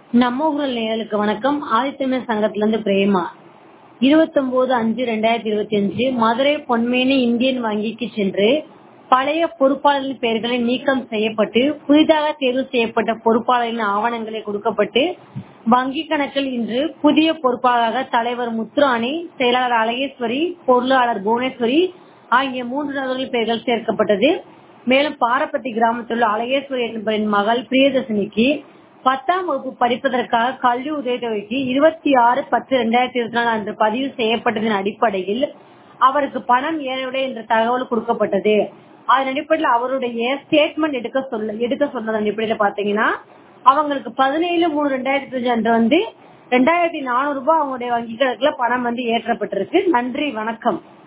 நம்ம ஊரல் நேயர்களுக்கு வணக்கம் ஆதித்தமிழர் சங்கத்துல இருந்து பிரேமா இருபத்தொன்பது அஞ்சு ரெண்டாயிரத்தி இருபத்தி அஞ்சு மதுரை பொன்மேனி இந்தியன் வங்கிக்கு சென்று பழைய பொறுப்பாளர்களின் பெயர்களை நீக்கம் செய்யப்பட்டு புதிதாக தேர்வு செய்யப்பட்ட பொறுப்பாளர்களின் ஆவணங்களை கொடுக்கப்பட்டு வங்கி கணக்கில் இன்று புதிய பொறுப்பாளராக தலைவர் முத்துராணி செயலாளர் அழகேஸ்வரி பொருளாளர் புவனேஸ்வரி ஆகிய மூன்று நபர்களின் பெயர்கள் சேர்க்கப்பட்டது மேலும் பாரப்பட்டி கிராமத்தில் உள்ள அழகேஸ்வரி என்பவரின் மகள் பிரியதர்ஷினிக்கு பத்தாம் வகுப்பு படிப்பதற்காக கல்வி உதவித்தொகைக்கு இருபத்தி ஆறு பத்து இரண்டாயிரத்தி இருபத்தி நாலு அன்று பதிவு செய்யப்பட்டதன் அடிப்படையில் அவருக்கு பணம் ஏறவில்லை என்ற தகவல் கொடுக்கப்பட்டது அதன் அடிப்படையில் அவருடைய ஸ்டேட்மெண்ட் எடுக்க சொல்ல எடுக்க சொன்னதன் அடிப்படையில் பாத்தீங்கன்னா அவங்களுக்கு பதினேழு மூணு ரெண்டாயிரத்தி அஞ்சு அன்று வந்து ரெண்டாயிரத்தி நானூறு ரூபாய் அவங்களுடைய வங்கி கணக்குல பணம் வந்து ஏற்றப்பட்டிருக்கு நன்றி வணக்கம்